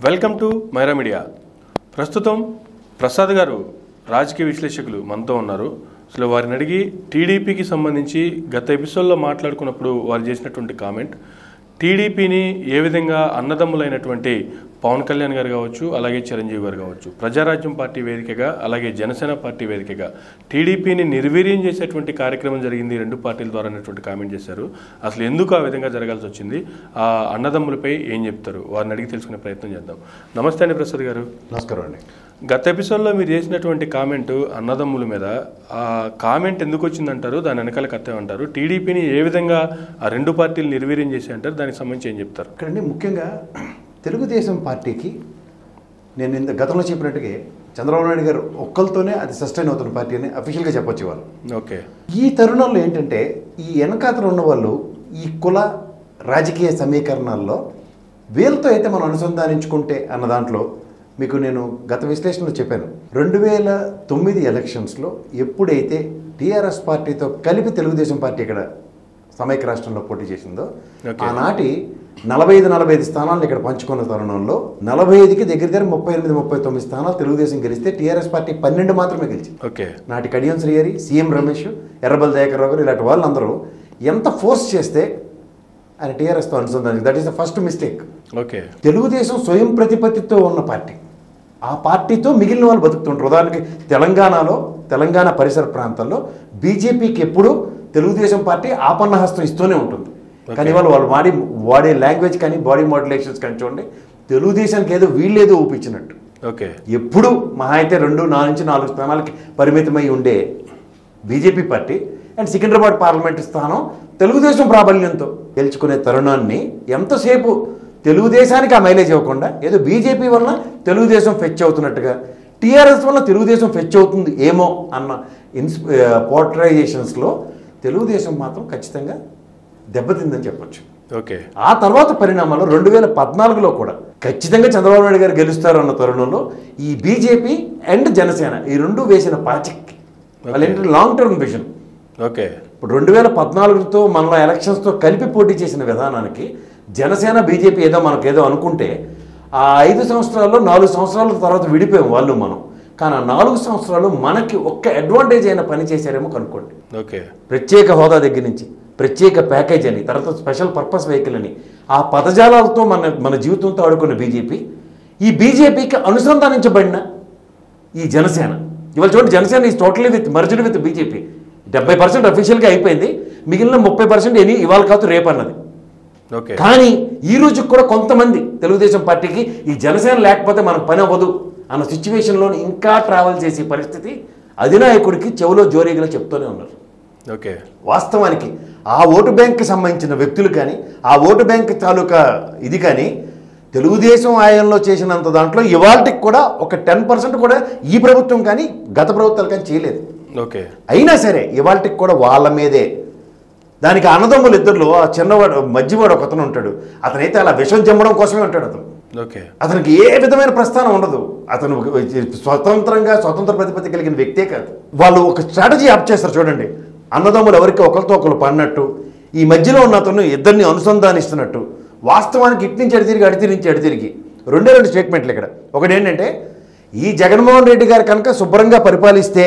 Welcome to Myra media ప్రస్తుతం ప్రసాద్ గారు రాజకీయ విశ్లేషకులు మనతో ఉన్నారు అసలు వారిని అడిగి టీడీపీకి సంబంధించి గత ఎపిసోడ్లో మాట్లాడుకున్నప్పుడు వారు చేసినటువంటి కామెంట్ టీడీపీని ఏ విధంగా అన్నదమ్ములైనటువంటి పవన్ కళ్యాణ్ గారు కావచ్చు అలాగే చిరంజీవి గారు కావచ్చు ప్రజారాజ్యం పార్టీ వేదికగా అలాగే జనసేన పార్టీ వేదికగా టీడీపీని నిర్వీర్యం చేసేటువంటి కార్యక్రమం జరిగింది ఈ రెండు పార్టీల ద్వారా అనేటువంటి కామెంట్ చేశారు అసలు ఎందుకు ఆ విధంగా జరగాల్సి వచ్చింది ఆ అన్నదమ్ములపై ఏం చెప్తారు వారిని అడిగి తెలుసుకునే ప్రయత్నం చేద్దాం నమస్తే అండి ప్రసాద్ గారు నమస్కారం అండి గత ఎపిసోడ్లో మీరు చేసినటువంటి కామెంట్ అన్నదమ్ముల మీద ఆ కామెంట్ ఎందుకు వచ్చిందంటారు దాని వెనకాల కథ ఏమంటారు టీడీపీని ఏ విధంగా ఆ రెండు పార్టీలు నిర్వీర్యం చేసి అంటారు దానికి సంబంధించి ఏం చెప్తారు ఇక్కడండి ముఖ్యంగా తెలుగుదేశం పార్టీకి నేను ఇంత గతంలో చెప్పినట్టుగా చంద్రబాబు నాయుడు గారు ఒక్కరితోనే అది సస్టైన్ అవుతున్న పార్టీ అని అఫీషియల్గా చెప్పొచ్చు వాళ్ళు ఓకే ఈ తరుణంలో ఏంటంటే ఈ వెనకాతలు ఉన్న వాళ్ళు ఈ కుల రాజకీయ సమీకరణాల్లో వీళ్ళతో అయితే మనం అనుసంధానించుకుంటే అన్న దాంట్లో మీకు నేను గత విశ్లేషణలో చెప్పాను రెండు వేల తొమ్మిది ఎలక్షన్స్లో ఎప్పుడైతే టీఆర్ఎస్ పార్టీతో కలిపి తెలుగుదేశం పార్టీ ఇక్కడ సమైక్య రాష్ట్రంలో పోటీ చేసిందో Okay. ఆనాటి నలభై ఐదు నలభై ఐదు స్థానాలను ఇక్కడ పంచుకున్న తరుణంలో నలభై ఐదుకి దగ్గర దగ్గర ముప్పై ఎనిమిది ముప్పై తొమ్మిది స్థానాలు తెలుగుదేశం గెలిస్తే టీఆర్ఎస్ పార్టీ పన్నెండు మాత్రమే గెలిచింది ఓకే నాటి కడియం శ్రీహరి సీఎం రమేష్ ఎర్రబల్ దయాకర్ గారు ఇలాంటి వాళ్ళందరూ ఎంత ఫోర్స్ చేస్తే ఆయన టీఆర్ఎస్తో అనుసంధానికి that is the first mistake okay Telugu Desam స్వయం ప్రతిపత్తితో ఉన్న పార్టీ ఆ పార్టీతో మిగిలిన వాళ్ళు బతుకుతుంటారు ఉదాహరణకి తెలంగాణలో తెలంగాణ పరిసర ప్రాంతాల్లో బీజేపీకి ఎప్పుడూ తెలుగుదేశం పార్టీ ఆపన్నహస్తం ఇస్తూనే ఉంటుంది కానీ వాళ్ళు వాళ్ళు వాడి వాడే లాంగ్వేజ్ కానీ బాడీ మోడ్యులేషన్స్ కానీ చూడండి తెలుగుదేశానికి ఏదో వీళ్ళేదో ఊపించినట్టు ఓకే ఎప్పుడు మహా అయితే రెండు నాలుగు నుంచి నాలుగు స్థానాలకి పరిమితమై ఉండే BJP party and Secunderabad parliament స్థానం తెలుగుదేశం ప్రాబల్యంతో గెలుచుకునే తరుణాన్ని ఎంతసేపు తెలుగుదేశానికి ఆ మైలేజ్ ఇవ్వకుండా ఏదో బీజేపీ వలన తెలుగుదేశం ఫెచ్ అవుతున్నట్టుగా టీఆర్ఎస్ వల్ల తెలుగుదేశం ఫెచ్ అవుతుంది ఏమో అన్న ఇన్స్ పోర్ట్రైజేషన్స్లో తెలుగుదేశం మాత్రం ఖచ్చితంగా దెబ్బతిందని చెప్పొచ్చు ఓకే ఆ తర్వాత పరిణామాలు రెండు వేల పద్నాలుగులో కూడా ఖచ్చితంగా చంద్రబాబు నాయుడు గారు గెలుస్తారు అన్న తరుణంలో ఈ బీజేపీ అండ్ జనసేన ఈ రెండు వేసిన పాచిక్కి వాళ్ళు ఏంటంటే లాంగ్ టర్మ్ విజన్ ఓకే ఇప్పుడు రెండు వేల పద్నాలుగుతో మనలో ఎలక్షన్స్తో కలిపి పోటీ చేసిన విధానానికి జనసేన బీజేపీ ఏదో మనకు ఏదో అనుకుంటే ఆ ఐదు సంవత్సరాల్లో నాలుగు సంవత్సరాల తర్వాత విడిపోయాం వాళ్ళు మనం కానీ ఆ నాలుగు సంవత్సరాలు మనకి ఒక్క అడ్వాంటేజ్ అయిన పని చేశారేమో కనుక్కోండి ఓకే ప్రత్యేక హోదా దగ్గర నుంచి ప్రత్యేక ప్యాకేజ్ అని తర్వాత స్పెషల్ పర్పస్ వెహికల్ అని ఆ పదజాలాలతో మన మన జీవితంతో ఆడుకున్న బీజేపీ ఈ బీజేపీకి అనుసంధానించబడిన ఈ జనసేన ఇవాళ చూడండి Janasena is totally with merged with BJP డెబ్బై పర్సెంట్ అఫీషియల్గా అయిపోయింది మిగిలిన ముప్పై పర్సెంట్ ఎని ఇవాళ కాదు రేపు అన్నది ఓకే కానీ ఈ రోజు కూడా కొంతమంది తెలుగుదేశం పార్టీకి ఈ జనసేన లేకపోతే మనకు పని అవ్వదు అన్న సిచ్యువేషన్లో ఇంకా ట్రావెల్ చేసే పరిస్థితి అధినాయకుడికి చెవులో జోరీగా చెప్తూనే ఉన్నారు ఓకే వాస్తవానికి ఆ ఓటు బ్యాంక్కి సంబంధించిన వ్యక్తులు కానీ ఆ ఓటు బ్యాంక్ తాలూకా ఇది కానీ తెలుగుదేశం ఆయంలో చేసినంత దాంట్లో ఇవాళకి కూడా ఒక టెన్ పర్సెంట్ కూడా ఈ ప్రభుత్వం కానీ గత ప్రభుత్వాలు కానీ చేయలేదు ఓకే అయినా సరే ఇవాళకి కూడా వాళ్ళ మీదే దానికి అన్నదమ్ములు ఇద్దరులో ఆ చిన్నవాడు మధ్యవాడు ఒకతను ఉంటాడు అతనైతే అలా విషం జమ్మడం కోసమే ఉంటాడు అతను ఓకే అతనికి ఏ విధమైన ప్రస్థానం ఉండదు అతను స్వతంత్రంగా స్వతంత్ర ప్రతిపత్తి కలిగిన వ్యక్తే కాదు వాళ్ళు ఒక స్ట్రాటజీ ఆప్ చేస్తారు చూడండి అన్నదమ్ములు ఎవరికి ఒకరితో ఒకరు పడినట్టు ఈ మధ్యలో ఉన్న అతను ఇద్దరిని అనుసంధానిస్తున్నట్టు వాస్తవానికి ఇటు నుంచి అడి తిరిగి అడి నుంచి అడి తిరిగి రెండే రెండు స్టేట్మెంట్లు ఇక్కడ ఒకటి ఏంటంటే ఈ జగన్మోహన్ రెడ్డి గారు కనుక శుభ్రంగా పరిపాలిస్తే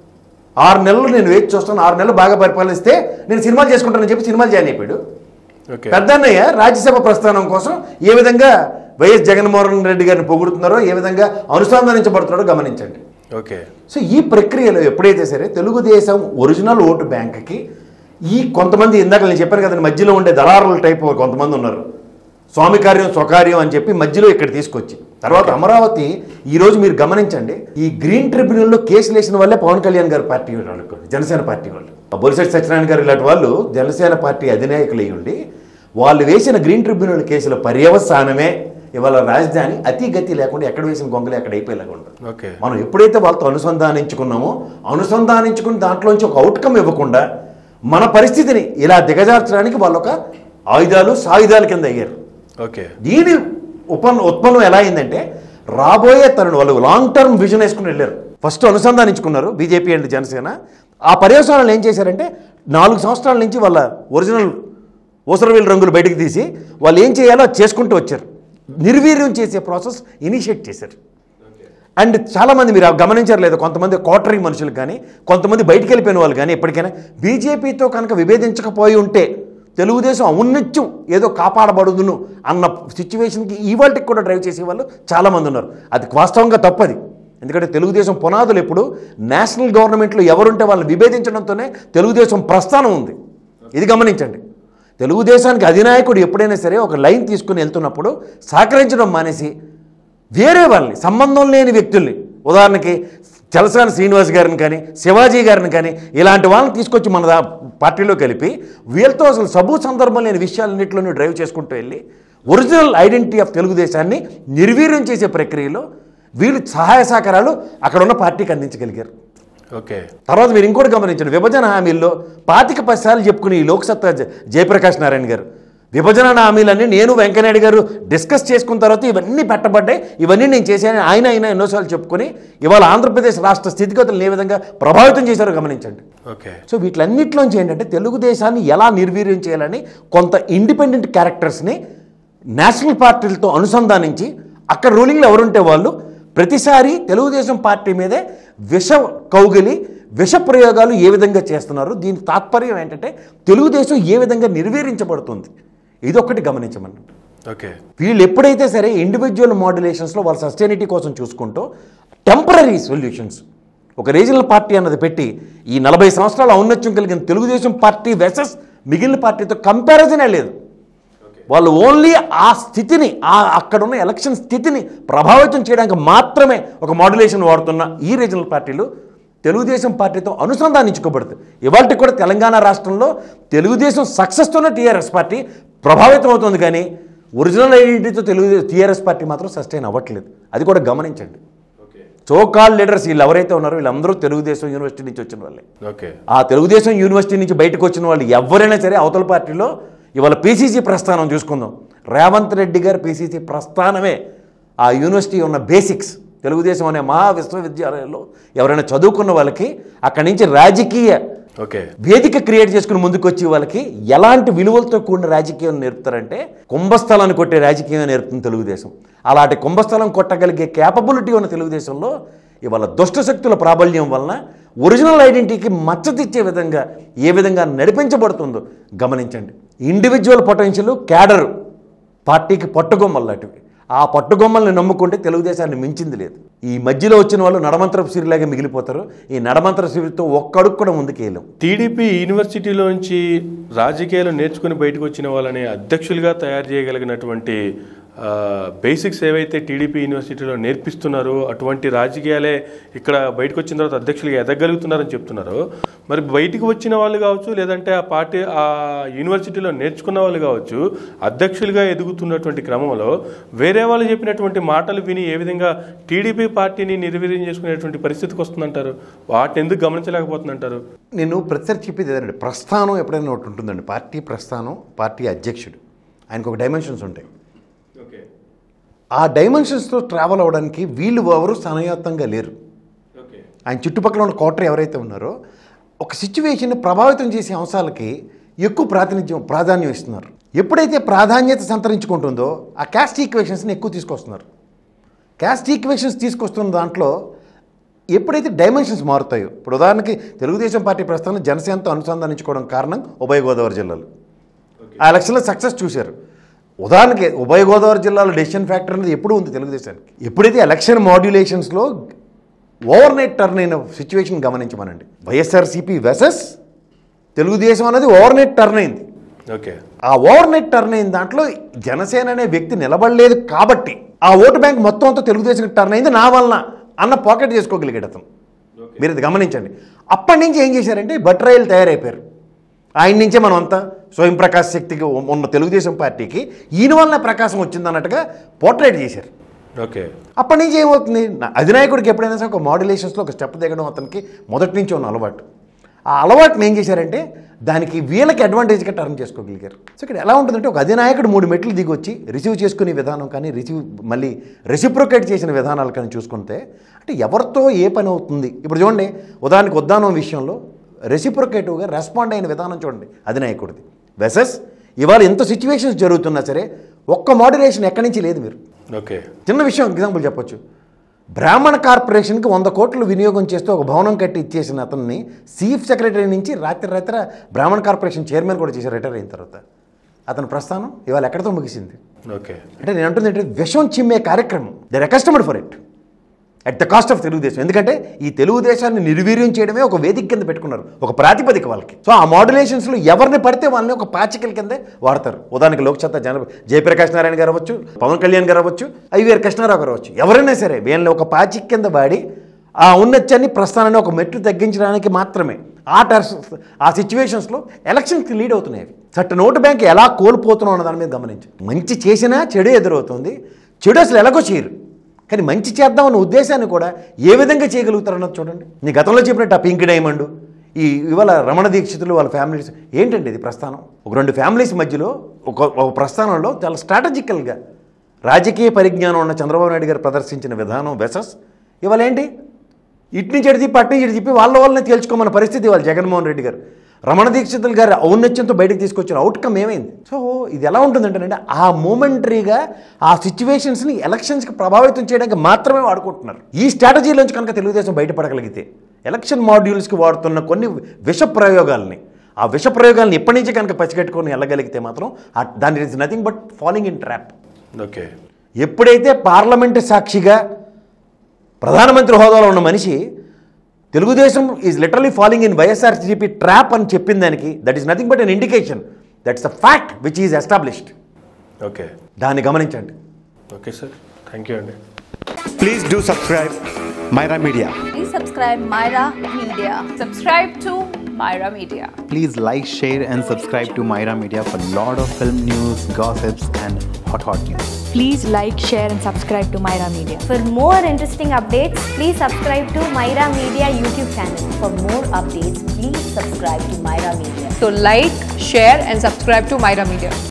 ఆరు నెలలు నేను వేచి చూస్తాను ఆరు నెలలు బాగా పరిపాలిస్తే నేను సినిమాలు చేసుకుంటానని చెప్పి సినిమాలు జాయిన్ అయిపోయాడు ఓకే పెద్దన్నయ్య రాజ్యసభ ప్రస్థానం కోసం ఏ విధంగా వైఎస్ జగన్మోహన్ రెడ్డి గారిని పొగుడుతున్నారో ఏ విధంగా అనుసంధానించబడుతున్నారో గమనించండి ఓకే సో ఈ ప్రక్రియలో ఎప్పుడైతే సరే తెలుగుదేశం ఒరిజినల్ ఓటు బ్యాంక్కి ఈ కొంతమంది ఇందాక నేను చెప్పాను కదండి మధ్యలో ఉండే దళారుల టైప్ కొంతమంది ఉన్నారు స్వామి కార్యం స్వకార్యం అని చెప్పి మధ్యలో ఇక్కడ తీసుకొచ్చి తర్వాత అమరావతి ఈ రోజు మీరు గమనించండి ఈ గ్రీన్ ట్రిబ్యునల్లో కేసులు వేసిన వాళ్ళే పవన్ కళ్యాణ్ గారి పార్టీ వాళ్ళు అనుకోండి జనసేన పార్టీ వాళ్ళు ఆ బొలిశెట్టి సత్యనారాయణ గారు ఇలాంటి వాళ్ళు జనసేన పార్టీ అధినాయకులు అయి ఉండి వాళ్ళు వేసిన గ్రీన్ ట్రిబ్యునల్ కేసుల పర్యవసానమే ఇవాళ రాజధాని అతి గతి లేకుండా ఎక్కడ వేసిన గొంగలు ఎక్కడ అయిపోయేలాగా ఉంటుంది ఓకే మనం ఎప్పుడైతే వాళ్ళతో అనుసంధానించుకున్నామో అనుసంధానించుకుని దాంట్లోంచి ఒక అవుట్కమ్ ఇవ్వకుండా మన పరిస్థితిని ఇలా దిగజార్చడానికి వాళ్ళు ఒక ఆయుధాలు సాయుధాల కింద అయ్యారు ఓకే దీని ఉపన్ ఉత్పన్నం ఎలా అయిందంటే రాబోయే తరుణం వాళ్ళు లాంగ్ టర్మ్ విజన్ వేసుకుని వెళ్ళారు ఫస్ట్ అనుసంధానించుకున్నారు బీజేపీ అండ్ జనసేన ఆ పర్యవసానాలు ఏం చేశారంటే నాలుగు సంవత్సరాల నుంచి వాళ్ళ ఒరిజినల్ ఊసరవీల్ రంగులు బయటకు తీసి వాళ్ళు ఏం చేయాలో అది చేసుకుంటూ వచ్చారు నిర్వీర్యం చేసే ప్రాసెస్ ఇనిషియేట్ చేశారు అండ్ చాలామంది మీరు గమనించారు లేదు కొంతమంది కోటరీ మనుషులు కానీ కొంతమంది బయటికి వెళ్ళిపోయిన వాళ్ళు కానీ ఎప్పటికైనా బీజేపీతో కనుక విభేదించకపోయి ఉంటే తెలుగుదేశం ఔన్నత్యం ఏదో కాపాడబడుదును అన్న సిచ్యువేషన్కి ఇవాళకి కూడా డ్రైవ్ చేసే వాళ్ళు చాలామంది ఉన్నారు అది వాస్తవంగా తప్పది ఎందుకంటే తెలుగుదేశం పునాదులు ఎప్పుడు నేషనల్ గవర్నమెంట్లో ఎవరుంటే వాళ్ళని విభేదించడంతోనే తెలుగుదేశం ప్రస్థానం ఉంది ఇది గమనించండి తెలుగుదేశానికి అధినాయకుడు ఎప్పుడైనా సరే ఒక లైన్ తీసుకుని వెళ్తున్నప్పుడు సహకరించడం మానేసి వేరే వాళ్ళని సంబంధం లేని వ్యక్తుల్ని ఉదాహరణకి చలసాని శ్రీనివాస్ గారిని కానీ శివాజీ గారిని కానీ ఇలాంటి వాళ్ళని తీసుకొచ్చి మన దా- పార్టీలో కలిపి వీళ్ళతో అసలు సబూ సందర్భం లేని విషయాలన్నింటిలోనూ డ్రైవ్ చేసుకుంటూ వెళ్ళి ఒరిజినల్ ఐడెంటిటీ ఆఫ్ తెలుగుదేశాన్ని నిర్వీర్యం చేసే ప్రక్రియలో వీళ్ళు సహాయ సహకారాలు అక్కడ ఉన్న పార్టీకి అందించగలిగారు ఓకే తర్వాత మీరు ఇంకోటి గమనించండి విభజన హామీల్లో పాతిక పది చెప్పుకుని ఈ లోక్సత్తా జ- జయప్రకాష్ నారాయణ గారు విభజన హామీలన్నీ నేను వెంకయ్యనాయుడు గారు డిస్కస్ చేసుకున్న తర్వాత ఇవన్నీ పెట్టబడ్డాయి ఇవన్నీ నేను చేశాను ఆయన ఆయన ఎన్నోసార్లు చెప్పుకొని ఇవాళ ఆంధ్రప్రదేశ్ రాష్ట్ర స్థితిగతులను ఏ విధంగా ప్రభావితం చేశారో గమనించండి ఓకే సో వీటిలన్నిటిలోంచి ఏంటంటే తెలుగుదేశాన్ని ఎలా నిర్వీర్యం చేయాలని కొంత ఇండిపెండెంట్ క్యారెక్టర్స్ని నేషనల్ పార్టీలతో అనుసంధానించి అక్కడ రూలింగ్లో ఎవరుంటే వాళ్ళు ప్రతిసారి తెలుగుదేశం పార్టీ మీదే విష కౌగిలి విష ప్రయోగాలు ఏ విధంగా చేస్తున్నారు దీని తాత్పర్యం ఏంటంటే తెలుగుదేశం ఏ విధంగా నిర్వీర్యించబడుతుంది ఇదొక్కటి గమనించమని ఓకే వీళ్ళు ఎప్పుడైతే సరే ఇండివిజువల్ మాడ్యులేషన్స్లో వాళ్ళ సస్టైనిటీ కోసం చూసుకుంటూ టెంపరీ సొల్యూషన్స్ ఒక రీజనల్ పార్టీ అన్నది పెట్టి ఈ నలభై సంవత్సరాల ఔన్నత్యం కలిగిన తెలుగుదేశం పార్టీ వెసెస్ మిగిలిన పార్టీతో కంపారిజనే లేదు వాళ్ళు ఓన్లీ ఆ స్థితిని ఆ అక్కడున్న ఎలక్షన్ స్థితిని ప్రభావితం చేయడానికి మాత్రమే ఒక మాడ్యులేషన్ వాడుతున్న ఈ రీజనల్ పార్టీలు తెలుగుదేశం పార్టీతో అనుసంధానించుకోబడుతుంది ఇవాళకి కూడా తెలంగాణ రాష్ట్రంలో తెలుగుదేశం సక్సెస్తోనే టీఆర్ఎస్ పార్టీ ప్రభావితం అవుతుంది కానీ ఒరిజినల్ ఐడెంటిటీతో తెలుగు టీఆర్ఎస్ పార్టీ మాత్రం సస్టైన్ అవ్వట్లేదు అది కూడా గమనించండి సో కాల్ లీడర్స్ వీళ్ళు ఎవరైతే ఉన్నారో వీళ్ళందరూ తెలుగుదేశం యూనివర్సిటీ నుంచి వచ్చిన వాళ్ళే ఓకే ఆ తెలుగుదేశం యూనివర్సిటీ నుంచి బయటకు వచ్చిన వాళ్ళు ఎవరైనా సరే అవతల పార్టీలో ఇవాళ పీసీసీ ప్రస్థానం చూసుకుందాం రేవంత్ రెడ్డి గారి పీసీసీ ప్రస్థానమే ఆ యూనివర్సిటీ ఉన్న బేసిక్స్ తెలుగుదేశం అనే మహా విశ్వవిద్యాలయంలో ఎవరైనా చదువుకున్న వాళ్ళకి అక్కడి నుంచి రాజకీయ ఓకే వేదిక క్రియేట్ చేసుకుని ముందుకు వచ్చి వాళ్ళకి ఎలాంటి విలువలతో కూడిన రాజకీయం నేర్పుతారంటే కుంభస్థలాన్ని కొట్టే రాజకీయం నేర్పుతుంది తెలుగుదేశం అలాంటి కుంభస్థలం కొట్టగలిగే క్యాపబిలిటీ ఉన్న తెలుగుదేశంలో ఇవాళ దుష్ట శక్తుల ప్రాబల్యం వలన ఒరిజినల్ ఐడెంటిటీకి మచ్చతిచ్చే విధంగా ఏ విధంగా నడిపించబడుతుందో గమనించండి ఇండివిజువల్ పొటెన్షియల్ క్యాడరు పార్టీకి పట్టుగొమ్మలు లాంటివి ఆ పట్టుగొమ్మల్ని నమ్ముకుంటే తెలుగుదేశాన్ని మించింది లేదు ఈ మధ్యలో వచ్చిన వాళ్ళు నడమంత్రపు సిరిలాగా మిగిలిపోతారు ఈ నడమంత్ర సిరితో ఒక్కడుగు కూడా ముందుకేయలేం టీడీపీ యూనివర్సిటీలో నుంచి రాజకీయాలు నేర్చుకుని బయటకు వచ్చిన వాళ్ళని అధ్యక్షులుగా తయారు చేయగలిగినటువంటి ఆ, బేసిక్స్ ఏవైతే టీడీపీ యూనివర్సిటీలో నేర్పిస్తున్నారో అటువంటి రాజకీయాలే ఇక్కడ బయటకు వచ్చిన తర్వాత అధ్యక్షులుగా ఎదగలుగుతున్నారని చెప్తున్నారు మరి బయటికి వచ్చిన వాళ్ళు కావచ్చు లేదంటే ఆ పార్టీ ఆ యూనివర్సిటీలో నేర్చుకున్న వాళ్ళు కావచ్చు అధ్యక్షులుగా ఎదుగుతున్నటువంటి క్రమంలో వేరే వాళ్ళు చెప్పినటువంటి మాటలు విని ఏ విధంగా టీడీపీ పార్టీని నిర్వీర్యం చేసుకునేటువంటి పరిస్థితికి వస్తుందంటారు వాటిని ఎందుకు గమనించలేకపోతుందంటారు నేను ప్రతిసారి చెప్పేది ఏదంటే ప్రస్థానం ఎప్పుడైనా ఒకటి ఉంటుందండి పార్టీ ప్రస్థానం పార్టీ అధ్యక్షుడు ఆయనకు ఒక డైమెన్షన్స్ ఉంటాయి ఓకే ఆ డైమెన్షన్స్తో ట్రావెల్ అవ్వడానికి వీళ్ళు ఎవరు సనయాత్తంగా లేరు ఓకే ఆయన చుట్టుపక్కల ఉన్న కోటరీ ఎవరైతే ఉన్నారో ఒక సిచ్యువేషన్ని ప్రభావితం చేసే అంశాలకి ఎక్కువ ప్రాతినిధ్యం ప్రాధాన్యం ఇస్తున్నారు ఎప్పుడైతే ప్రాధాన్యత సంతరించుకుంటుందో ఆ క్యాస్ట్ ఈక్వేషన్స్ని ఎక్కువ తీసుకొస్తున్నారు క్యాస్ట్ ఈక్వేషన్స్ తీసుకొస్తున్న దాంట్లో ఎప్పుడైతే డైమెన్షన్స్ మారుతాయో ఇప్పుడు ఉదాహరణకి తెలుగుదేశం పార్టీ ప్రస్థానం జనసేనతో అనుసంధానించుకోవడం కారణం ఉభయ గోదావరి జిల్లాలో ఆ ఎలక్షన్లో సక్సెస్ చూశారు ఉదాహరణకి ఉభయ గోదావరి జిల్లాలో డెసిషన్ ఫ్యాక్టర్ అనేది ఎప్పుడు ఉంది తెలుగుదేశానికి ఎప్పుడైతే ఎలక్షన్ మాడ్యులేషన్స్లో ఓవర్ నైట్ టర్న్ అయిన సిచ్యువేషన్ గమనించమనండి వైఎస్ఆర్సీపీ వెసెస్ తెలుగుదేశం అనేది ఓవర్ నైట్ టర్న్ అయింది ఓకే ఆ ఓవర్ నైట్ టర్న్ అయిన దాంట్లో జనసేన అనే వ్యక్తి నిలబడలేదు కాబట్టి ఆ ఓటు బ్యాంక్ మొత్తం అంతా తెలుగుదేశం టర్న్ అయింది నా వలన అన్న పాకెట్ చేసుకోగలిగాడు అతను మీరు ఇది గమనించండి అప్పటి నుంచి ఏం చేశారంటే బట్రాయిలు తయారైపోయారు ఆయన నుంచే మనం అంతా స్వయం ప్రకాశ్ శక్తికి ఉన్న తెలుగుదేశం పార్టీకి ఈయన వలన ప్రకాశం వచ్చిందన్నట్టుగా పోర్ట్రేట్ చేశారు ఓకే అప్పటి నుంచి ఏమవుతుంది నా అధినాయకుడికి ఎప్పుడైనా సరే ఒక మాడ్యులేషన్స్లో ఒక స్టెప్ దిగడం అతనికి మొదటి నుంచి ఉన్న అలవాటు ఆ అలవాటుని ఏం చేశారంటే దానికి వీళ్ళకి అడ్వాంటేజ్గా టర్న్ చేసుకోగలిగారు సో ఇక్కడ ఎలా ఉంటుందంటే ఒక అధినాయకుడు మూడు మెట్లు దిగొచ్చి రిసీవ్ చేసుకునే విధానం కానీ రిసీవ్ మళ్ళీ రెసిప్రొకేట్ చేసిన విధానాలు కానీ చూసుకుంటే అంటే ఎవరితో ఏ పని అవుతుంది ఇప్పుడు చూడండి ఉదాహరణకి ఉద్దానం విషయంలో రెసిప్రొకేటివ్గా రెస్పాండ్ అయిన విధానం చూడండి అధినాయకుడిది వెసెస్ ఇవాళ ఎంత సిచ్యువేషన్స్ జరుగుతున్నా సరే ఒక్క మాడ్యులేషన్ ఎక్కడి నుంచి లేదు మీరు ఓకే చిన్న విషయం ఎగ్జాంపుల్ చెప్పొచ్చు బ్రాహ్మణ కార్పొరేషన్కి వంద కోట్లు వినియోగం చేస్తూ ఒక భవనం కట్టి ఇచ్చేసిన అతన్ని చీఫ్ సెక్రటరీ నుంచి రాత్రి రాత్రి బ్రాహ్మణ కార్పొరేషన్ చైర్మన్ కూడా చేశారు రిటైర్ అయిన తర్వాత అతని ప్రస్థానం ఇవాళ ఎక్కడితో ముగిసింది ఓకే అంటే నేను అంటుంది ఏంటంటే విషం చిమ్మే కార్యక్రమం they're accustomed for it at the cost of Telugu Desam ఎందుకంటే ఈ తెలుగుదేశాన్ని నిర్వీర్యం చేయడమే ఒక వేదిక కింద పెట్టుకున్నారు ఒక ప్రాతిపదిక వాళ్ళకి సో ఆ మాడ్యులేషన్స్లో ఎవరిని పడితే వాళ్ళని ఒక పాచికల కిందే వాడతారు ఉదాహరణకి లోక్సత్తా జన జయప్రకాష్ నారాయణ గారు అవ్వచ్చు పవన్ కళ్యాణ్ గారు అవ్వచ్చు ఐవీఆర్ కృష్ణారావు గారు అవ్వచ్చు ఎవరైనా సరే వీళ్ళని ఒక పాచిక కింద వాడి ఆ ఉన్నత్యాన్ని ప్రస్థానాన్ని ఒక మెట్టు తగ్గించడానికి మాత్రమే ఆ టర్స్ ఆ సిచ్యువేషన్స్లో ఎలక్షన్కి లీడ్ అవుతున్నాయి అవి చట్ట నోటు బ్యాంక్ ఎలా కోల్పోతున్నాం అన్న దాని మీద గమనించి మంచి చేసినా చెడు ఎదురవుతుంది చెడు అసలు ఎలాగో చేయరు కానీ మంచి చేద్దామన్న ఉద్దేశాన్ని కూడా ఏ విధంగా చేయగలుగుతారన్నది చూడండి నీ గతంలో చెప్పినట్టు ఆ పింక్ డైమండ్ ఈ ఇవాళ రమణ దీక్షితులు వాళ్ళ ఫ్యామిలీస్ ఏంటండి ఇది ప్రస్థానం ఒక రెండు ఫ్యామిలీస్ మధ్యలో ఒక ఒక ప్రస్థానంలో చాలా స్ట్రాటజికల్గా రాజకీయ పరిజ్ఞానం ఉన్న చంద్రబాబు నాయుడు గారు ప్రదర్శించిన విధానం వెసస్ ఇవాళ ఏంటి ఇటు నుంచి ఎటు తిప్పి అటు నుంచి ఇటు తిప్పి వాళ్ళ వాళ్ళని తేల్చుకోమన్న పరిస్థితి ఇవాళ జగన్మోహన్ రెడ్డి గారు రమణ దీక్షితులు గారు ఔన్నత్యంతో బయటకు తీసుకొచ్చిన అవుట్కమ్ ఏమైంది సో ఇది ఎలా ఉంటుందంటే ఆ మూమెంటరీగా ఆ సిచ్యువేషన్స్ని ఎలక్షన్స్కి ప్రభావితం చేయడానికి మాత్రమే వాడుకుంటున్నారు ఈ స్ట్రాటజీలోంచి కనుక తెలుగుదేశం బయటపడగలిగితే ఎలక్షన్ మాడ్యూల్స్కి వాడుతున్న కొన్ని విష ప్రయోగాల్ని ఆ విష ప్రయోగాలను ఎప్పటి నుంచి కనుక పసిగట్టుకొని వెళ్ళగలిగితే మాత్రం ఆ- దాని is nothing but following in trap okay ఎప్పుడైతే పార్లమెంటు సాక్షిగా ప్రధానమంత్రి హోదాలో ఉన్న మనిషి Telugu Desam is literally following in YSRCP trap అని చెప్పిన దానికి that is nothing but an indication that's a fact which is established okay దాన్ని గమనించండి ఓకే సార్ థ్యాంక్ యూ అండి Please do subscribe Myra Media. Please subscribe Myra Media. Subscribe to Myra Media. Please like, share, and subscribe to Myra Media for lot of film news, gossips, and hot hot news. Please like, share, and subscribe to Myra Media. For more interesting updates, please subscribe to Myra Media YouTube channel. For more updates, please subscribe to Myra Media. So like, share and subscribe to Myra Media.